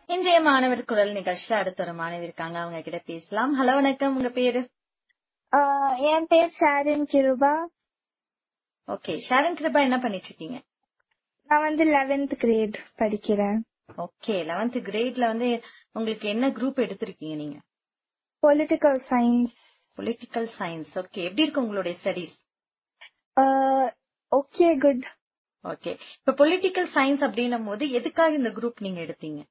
இன்றைய மாணவர் குரல் நிகழ்ச்சியில அடுத்த ஒரு மாணவி இருக்காங்க அவங்க கிட்ட பேசலாம் ஹலோ வணக்கம் உங்க பேரு ஆஹ் என் பேர் ஷாரின் கிருபா ஓகே ஷாரன் கிருபா என்ன பண்ணிட்டு இருக்கீங்க நான் வந்து லெவன்த் கிரேட் படிக்கிறேன் ஓகே லெவன்த் கிரேட்ல வந்து உங்களுக்கு என்ன குரூப் எடுத்திருக்கீங்க நீங்க political science political science okay எப்படி இருக்கு உங்களுடைய ஸ்டடிஸ் ஓகே குட் ஓகே இப்ப பொலிட்டிக்கல் சயின்ஸ் அப்படின்னும் போது எதுக்காக இந்த குரூப் நீங்க எடுத்தீங்க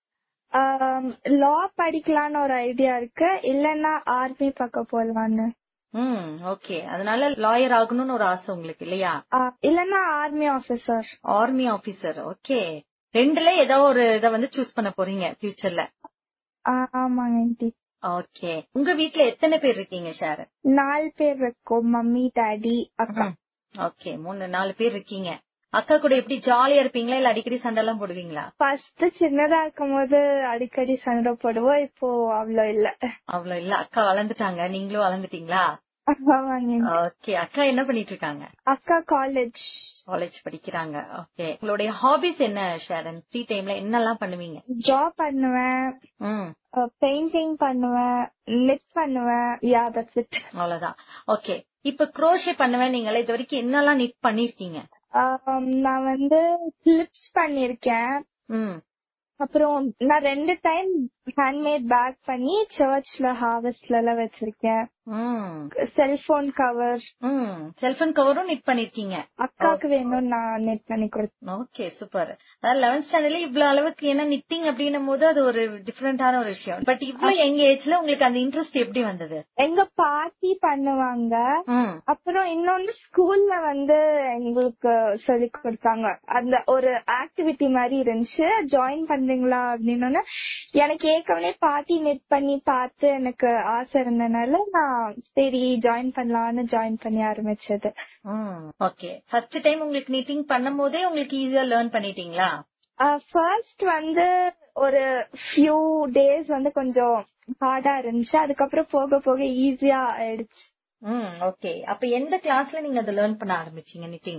லா படிக்கலான்னு ஒரு ஐடியா இருக்கு இல்லன்னா ஆர்மி பார்க்க போலான்னு ம் ஓகே அதனால லாயர் ஆகணும்னு ஒரு ஆசை உங்களுக்கு இல்லையா ஆஹ் இல்லன்னா army officer army officer okay ரெண்டுல ஏதோ ஒரு இத வந்து சூஸ் பண்ண போறீங்க ஃபியூச்சர்ல ஆமாங்க ஆண்டி ஓகே உங்க வீட்ல எத்தனை பேர் இருக்கீங்க ஷாரன் நாலு பேர் இருக்கோம் மம்மி டாடி அக்கா ஓகே மூணு நாலு பேர் இருக்கீங்க அக்கா கூட எப்படி ஜாலியா இருப்பீங்களா இல்ல அடிக்கடி சண்டை எல்லாம் போடுவீங்களா ஃபர்ஸ்ட் சின்னதா இருக்கும் போது அடிக்கடி சண்டை போடுவோம் இப்போ அவ்வளோ இல்ல அவ்வளவு இல்ல அக்கா வளர்ந்துட்டாங்க நீங்களும் வளர்ந்துட்டீங்களா ஆமாங்க aunty. ஓகே அக்கா என்ன பண்ணிட்டு இருக்காங்க அக்கா காலேஜ் காலேஜ் படிக்கிறாங்க ஓகே உங்களுடைய ஹாபிஸ் என்ன ஷாரன் ஃப்ரீ டைம்ல என்னெல்லாம் பண்ணுவீங்க ஜாப் பண்ணுவேன் ம் பெயிண்டிங் பண்ணுவேன் நிட் பண்ணுவேன் யா தட்ஸ் இட் அவ்வளவுதான் ஓகே இப்ப குரோஷே பண்ணுவேன் நீங்களே இது வரைக்கும் என்னெல்லாம் நிட் பண்ணிருக்கீங்க நான் வந்து கிளிப்ஸ் பண்ணிருக்கேன் ம் அப்புறம் நான் ரெண்டு டைம் ஹேண்ட்மேட் பேக் பண்ணி சர்ச்ல ஹார்வெஸ்ட்ல எல்லாம் வச்சிருக்கேன் ம் செல்போன் கவர் ம் செல்போன் கவரும் நிட் பண்ணிருக்கீங்க அக்காக்கு வேணும் நான் நெட் பண்ணி கொடுத்தேன் ஓகே சூப்பர் அதாவது லெவன்த் ஸ்டாண்டர்ட்ல இவ்வளவு அளவுக்கு ஏன்னா நிட்டிங் அப்படின்னும் போது அது ஒரு டிஃபரெண்டான ஒரு விஷயம் பட் இவ்வளவு யங் ஏஜ்ல உங்களுக்கு அந்த இன்ட்ரெஸ்ட் எப்படி வந்தது எங்க பாட்டி பண்ணுவாங்க ம் அப்புறம் இன்னொன்னு ஸ்கூல்ல வந்து எங்களுக்கு சொல்லி கொடுத்தாங்க அந்த ஒரு ஆக்டிவிட்டி மாதிரி இருந்துச்சு ஜாயின் பண்றீங்களா அப்படின்னு எனக்கு ஏற்கனவே பாட்டி நெட் பண்ணி பார்த்து எனக்கு ஆசை இருந்தனால நான் சரி ஜாயின் பண்ணலாம்னு ஜாயின் பண்ணி ஆரம்பிச்சது ஓகே ஃபர்ஸ்ட் டைம் உங்களுக்கு நிட்டிங் பண்ணும் போதே உங்களுக்கு ஈஸியா லேர்ன் பண்ணிட்டீங்களா ஃபர்ஸ்ட் வந்து ஒரு ஃபியூ டேஸ் வந்து கொஞ்சம் ஹார்டா இருந்துச்சு அதுக்கப்புறம் போக போக ஈஸியா ஆயிடுச்சு ம் ஓகே அப்ப எந்த கிளாஸ்ல நீங்க அதை லேர்ன் பண்ண ஆரம்பிச்சீங்க நிட்டிங்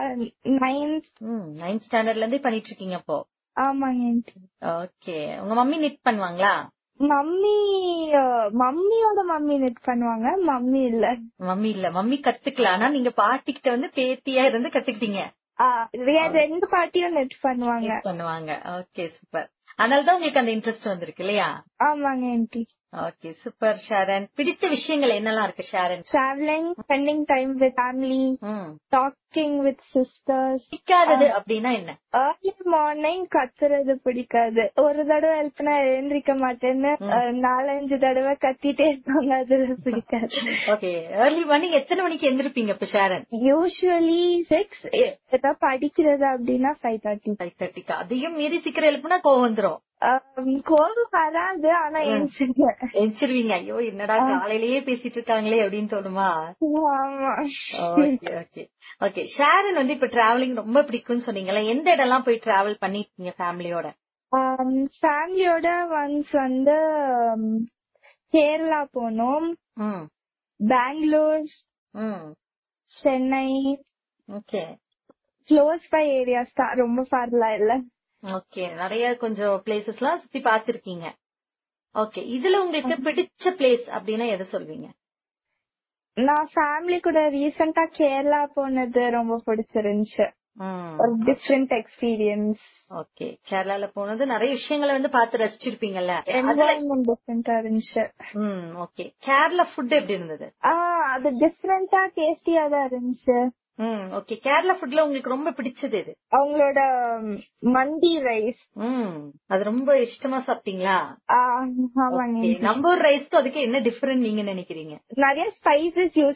நைன்த் ம் நைன்த் ஸ்டாண்டர்ட்ல இருந்தே பண்ணிட்டு இருக்கீங்க அப்போ ஆமாங்க aunty. ஓகே உங்க மம்மி நிட் பண்ணுவாங்களா மம்மி அஹ், மம்மியோட மம்மி நெட் பண்ணுவாங்க மம்மி இல்ல மம்மி இல்ல மம்மி கத்துக்கலாம் ஆனா நீங்க பாட்டிக்கிட்ட வந்து பேத்தியா இருந்து கத்துக்கிட்டீங்க ஆஹ், ரெ- ரெண்டு பாட்டியும் நெட் பண்ணுவாங்க Knit பண்ணுவாங்க ஓகே சூப்பர் அதனாலதான் உங்களுக்கு அந்த இன்ட்ரெஸ்ட் வந்திருக்கு இல்லையா ஆமாங்க ஆண்டி ஓகே சூப்பர் ஷாரன் பிடித்த விஷயங்கள் என்னெல்லாம் இருக்கு Sharon travelling spending time with family ம் டாக்கிங் வித் சிஸ்டர்ஸ் பிடிக்காதது அப்படின்னா என்ன ஏர்லி மார்னிங் கத்துறது பிடிக்காது ஒரு தடவை எழுப்பினா எழுந்திருக்க மாட்டேன்னு அஹ், நாலஞ்சு தடவை கத்திட்டே இருப்பாங்க அது பிடிக்காது ஓகே ஏர்லி மார்னிங் எத்தனை மணிக்கு எந்திருப்பீங்க இப்ப ஷாரன் யூஸ்வலி சிக்ஸ் ஏதாவது படிக்கிறது அப்படின்னா ஃபைவ் தேர்ட்டி ஃபைவ் தேர்ட்டிக்கு அதையும் மீறி சீக்கிரம் எழுப்புனா கோவம் வந்துரும் கோவம் வராது ஆனா எழுந்திருவேன் எந்திரிவீங்க ஐயோ என்னடா காலையிலேயே பேசிட்டு இருக்காங்களே அப்படின்னு தோணுமா ஆமா ஓகே ஓகே ஓகே ஷாரன் வந்து இப்ப டிராவலிங் ரொம்ப பிடிக்கும்னு சொன்னீங்கல்ல எந்த இடம்லாம் போய் டிராவல் பண்ணிருக்கீங்க ஃபேமிலியோட ஃபேமிலியோட ஒன்ஸ் வந்து um, கேரளா போனோம் ம் பெங்களூர் ம் Chennai okay close by areas தான் ரொம்ப ஃபார்லாம் இல்ல ஓகே நிறைய கொஞ்சம் பிளேசஸ் எல்லாம் சுத்தி பாத்திருக்கீங்க ஓகே இதுல உங்களுக்கு பிடிச்ச பிளேஸ் அப்படின்னா எதை சொல்வீங்க நான் ஃபேமிலி கூட ரீசெண்டா கேரளா போனது ரொம்ப பிடிச்சிருந்துச்சு ஒரு டிஃப்ரெண்ட் எக்ஸ்பீரியன்ஸ் ஓகே கேரளால போனது நிறைய விஷயங்களை வந்து பார்த்து ரசிச்சிருப்பீங்கல்ல அதுல என்வாயன்மெண்ட் டிஃப்ரெண்டா இருந்துச்சு ம் ஓகே கேரளா ஃபுட் எப்படி இருந்தது ஆஹ் அது டிஃப்ரெண்டா டேஸ்டியா தான் இருந்துச்சு ம் ஓகே கேரளா ஃபுட்ல உங்களுக்கு ரொம்ப பிடிச்சது எது அவங்களோட um, மண்டி ரைஸ் ம் அது ரொம்ப இஷ்டமா சாப்பிட்டீங்களா ஆமாங்க Okay, நம்ம ஊர் ரைஸ்க்கு அதுக்கு என்ன டிஃபரெண்ட் நீங்க நினைக்கிறீங்க நிறைய ஸ்பைசஸ் யூஸ்